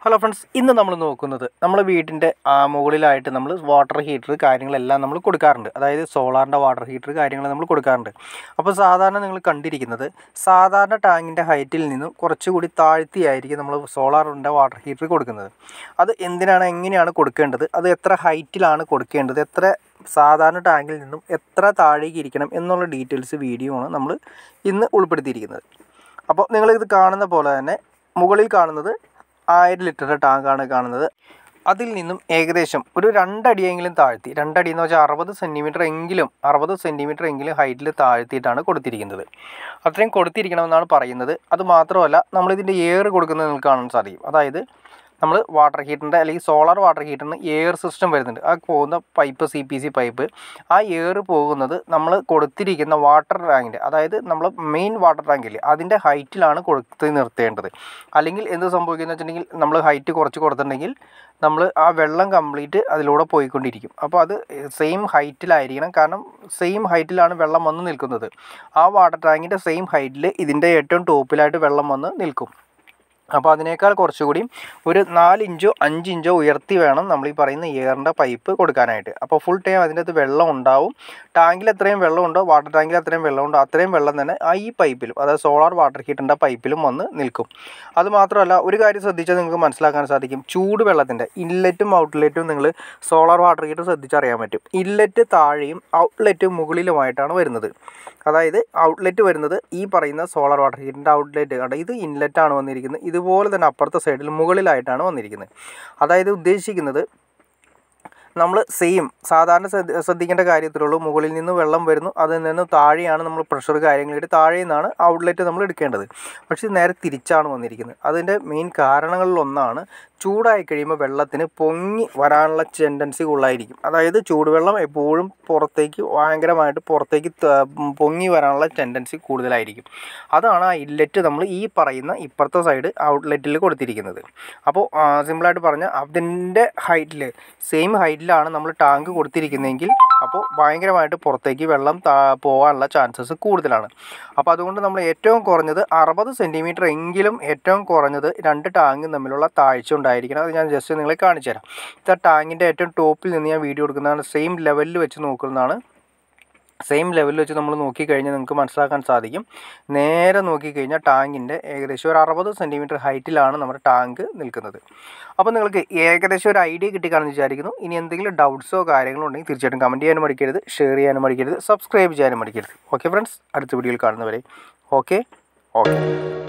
hello friends ഇന്ന് നമ്മൾ നോക്കുന്നത് നമ്മൾ വീട്ടിൻ്റെ മുകളിലായിട്ട് നമ്മൾ വാട്ടർ ഹീറ്റർ കാര്യങ്ങളെല്ലാം നമ്മൾ കൊടുക്കാറുണ്ട് അതായത് സോളാറിൻ്റെ വാട്ടർ ഹീറ്റർ കാര്യങ്ങൾ നമ്മൾ കൊടുക്കാറുണ്ട് അപ്പോൾ സാധാരണ നിങ്ങൾ കണ്ടിരിക്കുന്നത് സാധാരണ ടാങ്കിൻ്റെ ഹൈറ്റിൽ നിന്നും കുറച്ചുകൂടി താഴ്ത്തിയായിരിക്കും നമ്മൾ സോളാറിൻ്റെ വാട്ടർ ഹീറ്റർ കൊടുക്കുന്നത് അത് എന്തിനാണ് എങ്ങനെയാണ് കൊടുക്കേണ്ടത് അത് എത്ര ഹൈറ്റിലാണ് കൊടുക്കേണ്ടത് എത്ര സാധാരണ ടാങ്കിൽ നിന്നും എത്ര താഴേക്ക് ഇരിക്കണം എന്നുള്ള ഡീറ്റെയിൽസ് വീഡിയോ ആണ് നമ്മൾ ഇന്ന് ഉൾപ്പെടുത്തിയിരിക്കുന്നത് അപ്പോൾ നിങ്ങളിത് കാണുന്ന പോലെ തന്നെ മുകളിൽ കാണുന്നത് ആയിരം ലിറ്ററിൻ്റെ ടാങ്കാണ് കാണുന്നത് അതിൽ നിന്നും ഏകദേശം ഒരു രണ്ടടിയെങ്കിലും താഴ്ത്തി രണ്ടടി എന്ന് വെച്ചാൽ അറുപത് സെൻറ്റിമീറ്റർ എങ്കിലും അറുപത് സെൻറ്റിമീറ്റർ എങ്കിലും ഹൈറ്റിൽ താഴ്ത്തിയിട്ടാണ് കൊടുത്തിരിക്കുന്നത് അത്രയും കൊടുത്തിരിക്കണമെന്നാണ് പറയുന്നത് അത് മാത്രമല്ല നമ്മളിതിൻ്റെ എയർ കൊടുക്കുന്നത് നിങ്ങൾക്ക് കാണാൻ സാധിക്കും അതായത് നമ്മൾ വാട്ടർ ഹീറ്ററിൻ്റെ അല്ലെങ്കിൽ സോളാർ വാട്ടർ ഹീറ്ററിന് എയർ സിസ്റ്റം വരുന്നുണ്ട് ആ പോകുന്ന pipe C P C pipe ആ എയർ പോകുന്നത് നമ്മൾ കൊടുത്തിരിക്കുന്ന വാട്ടർ ടാങ്കിൻ്റെ അതായത് നമ്മൾ മെയിൻ വാട്ടർ ടാങ്കില്ലേ അതിൻ്റെ ഹൈറ്റിലാണ് കൊടുത്ത് നിർത്തേണ്ടത് അല്ലെങ്കിൽ എന്ത് സംഭവിക്കുന്നത് വെച്ചിട്ടുണ്ടെങ്കിൽ നമ്മൾ ഹൈറ്റ് കുറച്ച് കൊടുത്തിട്ടുണ്ടെങ്കിൽ നമ്മൾ ആ വെള്ളം കംപ്ലീറ്റ് അതിലൂടെ പോയിക്കൊണ്ടിരിക്കും അപ്പോൾ അത് സെയിം ഹൈറ്റിലായിരിക്കണം കാരണം സെയിം ഹൈറ്റിലാണ് വെള്ളം വന്ന് നിൽക്കുന്നത് ആ വാട്ടർ ടാങ്കിൻ്റെ സെയിം ഹൈറ്റിൽ ഇതിൻ്റെ ഏറ്റവും ടോപ്പിലായിട്ട് വെള്ളം വന്ന് നിൽക്കും അപ്പോൾ അതിനേക്കാൾ കുറച്ചുകൂടി ഒരു നാല് ഇഞ്ചോ അഞ്ച് ഇഞ്ചോ ഉയർത്തി വേണം നമ്മൾ ഈ പറയുന്ന എയറിൻ്റെ പൈപ്പ് കൊടുക്കാനായിട്ട് അപ്പോൾ ഫുൾ ടൈം അതിൻ്റെ അകത്ത് വെള്ളം ഉണ്ടാവും ടാങ്കിൽ എത്രയും വെള്ളം ഉണ്ടോ വാട്ടർ ടാങ്കിൽ അത്രയും വെള്ളം ഉണ്ടോ അത്രയും വെള്ളം തന്നെ ആ ഈ പൈപ്പിലും അതായത് സോളാർ വാട്ടർ ഹീറ്ററിൻ്റെ പൈപ്പിലും വന്ന് നിൽക്കും അത് മാത്രമല്ല ഒരു കാര്യം ശ്രദ്ധിച്ചാൽ നിങ്ങൾക്ക് മനസ്സിലാക്കാൻ സാധിക്കും ചൂട് വെള്ളത്തിൻ്റെ ഇൻലെറ്റും ഔട്ട്ലെറ്റും നിങ്ങൾ സോളാർ വാട്ടർ ഹീറ്റർ ശ്രദ്ധിച്ചറിയാൻ പറ്റും ഇൻലെറ്റ് താഴെയും ഔട്ട്ലെറ്റ് മുകളിലുമായിട്ടാണ് വരുന്നത് അതായത് ഔട്ട്ലെറ്റ് വരുന്നത് ഈ പറയുന്ന സോളാർ വാട്ടർ ഹീറ്ററിൻ്റെ ഔട്ട്ലെറ്റ് കണ്ട ഇത് ഇൻലെറ്റാണ് വന്നിരിക്കുന്നത് ഇതുപോലെ തന്നെ അപ്പുറത്തെ സൈഡിൽ മുകളിലായിട്ടാണ് വന്നിരിക്കുന്നത് അതായത് ഉദ്ദേശിക്കുന്നത് നമ്മൾ സെയിം സാധാരണ ശ്രദ്ധ ശ്രദ്ധിക്കേണ്ട കാര്യത്തിലുള്ളൂ മുകളിൽ നിന്ന് വെള്ളം വരുന്നു അതിൽ നിന്ന് താഴെയാണ് നമ്മൾ പ്രഷർ കാര്യങ്ങളിട്ട് താഴെ നിന്നാണ് ഔട്ട്ലെറ്റ് നമ്മൾ എടുക്കേണ്ടത് പക്ഷേ ഇത് നേരെ തിരിച്ചാണ് വന്നിരിക്കുന്നത് അതിൻ്റെ മെയിൻ കാരണങ്ങളിലൊന്നാണ് ചൂടായി കഴിയുമ്പോൾ വെള്ളത്തിന് പൊങ്ങി വരാനുള്ള ടെൻഡൻസി കൂടുതലായിരിക്കും അതായത് ചൂടുവെള്ളം എപ്പോഴും പുറത്തേക്ക് ഭയങ്കരമായിട്ട് പുറത്തേക്ക് പൊങ്ങി വരാനുള്ള ടെൻഡൻസി കൂടുതലായിരിക്കും അതാണ് ആ ഇല്ലറ്റ് നമ്മൾ ഈ പറയുന്ന ഇപ്പുറത്തെ സൈഡ് ഔട്ട്ലെറ്റിൽ കൊടുത്തിരിക്കുന്നത് അപ്പോൾ സിമ്പിളായിട്ട് പറഞ്ഞാൽ അതിൻ്റെ ഹൈറ്റിൽ സെയിം ഹൈറ്റിലാണ് നമ്മൾ ടാങ്ക് കൊടുത്തിരിക്കുന്നതെങ്കിൽ അപ്പോൾ ഭയങ്കരമായിട്ട് പുറത്തേക്ക് വെള്ളം പോകാനുള്ള ചാൻസസ് കൂടുതലാണ് അപ്പോൾ അതുകൊണ്ട് നമ്മൾ ഏറ്റവും കുറഞ്ഞത് അറുപത് സെൻറ്റിമീറ്റർ എങ്കിലും ഏറ്റവും കുറഞ്ഞത് രണ്ട് ടാങ്കും തമ്മിലുള്ള താഴ്ച ഉണ്ടായിരിക്കണം അത് ഞാൻ ജസ്റ്റ് നിങ്ങളെ കാണിച്ചു തരാം ഇത് ടാങ്കിൻ്റെ ഏറ്റവും ടോപ്പിൽ നിന്ന് ഞാൻ വീഡിയോ എടുക്കുന്നതാണ് സെയിം ലെവലിൽ വെച്ച് നോക്കുന്നതാണ് സെയിം ലെവലിൽ വെച്ച് നമ്മൾ നോക്കിക്കഴിഞ്ഞാൽ നിങ്ങൾക്ക് മനസ്സിലാക്കാൻ സാധിക്കും നേരെ നോക്കിക്കഴിഞ്ഞാൽ ടാങ്കിൻ്റെ ഏകദേശം ഒരു അറുപത് സെൻറ്റിമീറ്റർ ഹൈറ്റിലാണ് നമ്മുടെ ടാങ്ക് നിൽക്കുന്നത് അപ്പോൾ നിങ്ങൾക്ക് ഏകദേശം ഒരു ഐഡിയ കിട്ടിക്കാണെന്ന് വിചാരിക്കുന്നു ഇനി എന്തെങ്കിലും ഡൗട്ട്സോ കാര്യങ്ങളോ ഉണ്ടെങ്കിൽ തീർച്ചയായിട്ടും കമൻറ്റ് ചെയ്യാനും മടിക്കരുത് ഷെയർ ചെയ്യാനും മടിക്കരുത് സബ്സ്ക്രൈബ് ചെയ്യാനും മടിക്കരുത് ഓക്കെ ഫ്രണ്ട്സ് അടുത്ത വീഡിയോയിൽ കാണുന്നവരെ ഓക്കെ ഓക്കെ